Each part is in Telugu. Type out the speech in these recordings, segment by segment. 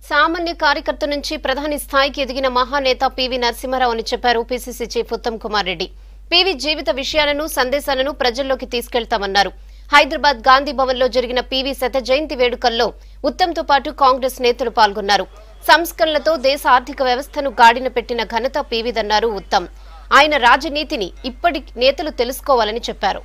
సామాన్య కార్యకర్త నుంచి ప్రధాని స్థాయికి ఎదిగిన మహానేత పివి నరసింహారావు అని చెప్పారు PCC chief Uttam Kumar Reddy PV జీవిత విషయాలను సందేశాలను ప్రజల్లోకి తీసుకెళ్తామన్నారు హైదరాబాద్ గాంధీ భవన్ లో జరిగిన పివి శత జయంతి వేడుకల్లో ఉత్తమ్ తో పాటు కాంగ్రెస్ నేతలు పాల్గొన్నారు సంస్కరణలతో దేశ ఆర్థిక వ్యవస్థను గాడిన పెట్టిన ఘనత పీవీదన్నారు ఉత్తమ్ ఆయన రాజనీతిని ఇప్పటి నేతలు తెలుసుకోవాలని చెప్పారు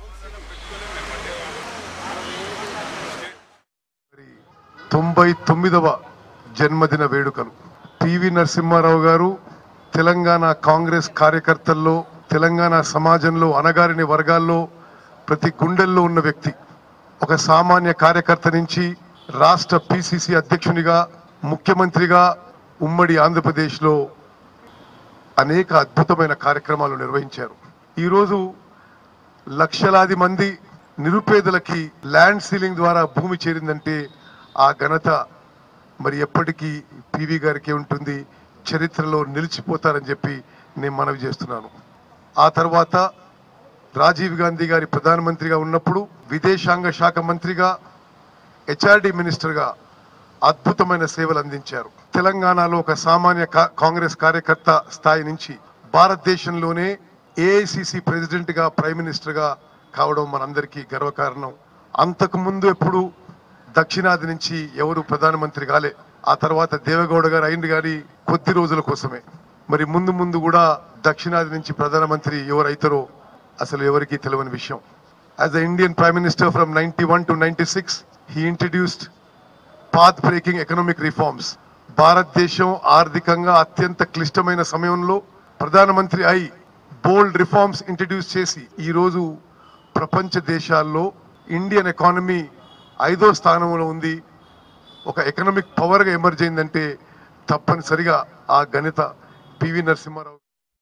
తొంభై తొమ్మిదవ జన్మదిన వేడుకలు పివి నరసింహారావు గారు తెలంగాణ కాంగ్రెస్ కార్యకర్తల్లో తెలంగాణ సమాజంలో అణగారిన వర్గాల్లో ప్రతి గుండెల్లో ఉన్న వ్యక్తి ఒక సామాన్య కార్యకర్త నుంచి రాష్ట్ర పిసిసి అధ్యక్షునిగా ముఖ్యమంత్రిగా ఉమ్మడి ఆంధ్రప్రదేశ్లో అనేక అద్భుతమైన కార్యక్రమాలు నిర్వహించారు ఈరోజు లక్షలాది మంది నిరుపేదలకి ల్యాండ్ సీలింగ్ ద్వారా భూమి చేరిందంటే ఆ ఘనత మరి ఎప్పటికీ పివి గారికి ఉంటుంది చరిత్రలో నిలిచిపోతారని చెప్పి నేను మనవి చేస్తున్నాను ఆ తర్వాత రాజీవ్ గాంధీ గారి ప్రధానమంత్రిగా ఉన్నప్పుడు విదేశాంగ శాఖ మంత్రిగా హెచ్ఆర్డి మినిస్టర్గా అద్భుతమైన సేవలు అందించారు తెలంగాణలో ఒక సామాన్య కా- కాంగ్రెస్ కార్యకర్త స్థాయి నుంచి భారతదేశంలోనే ఏఐసిసి ప్రెసిడెంట్ గా ప్రైమ్ మినిస్టర్ గా కావడం మనందరికీ గర్వకారణం అంతకు ముందు ఎప్పుడు దక్షిణాది నుంచి ఎవరు ప్రధానమంత్రి కాలే ఆ తర్వాత దేవగౌడ గారు అయింది కానీ కొద్ది రోజుల కోసమే మరి ముందు ముందు కూడా దక్షిణాది నుంచి ప్రధానమంత్రి ఎవరు అవుతారో అసలు ఎవరికీ తెలియని విషయం as the Indian prime minister from ninety one to ninety six he introduced path breaking economic reforms భారతదేశం ఆర్థికంగా అత్యంత క్లిష్టమైన సమయంలో ప్రధానమంత్రి అయి బోల్డ్ రిఫార్మ్స్ ఇంట్రడ్యూస్ చేసి ఈ రోజు ప్రపంచ దేశాల్లో ఇండియన్ ఎకానమీ ఐదో స్థానంలో ఉంది ఒక ఎకనామిక్ పవర్గా ఎమర్జ్ అయిందంటే తప్పనిసరిగా ఆ ఘనత పివి నరసింహారావు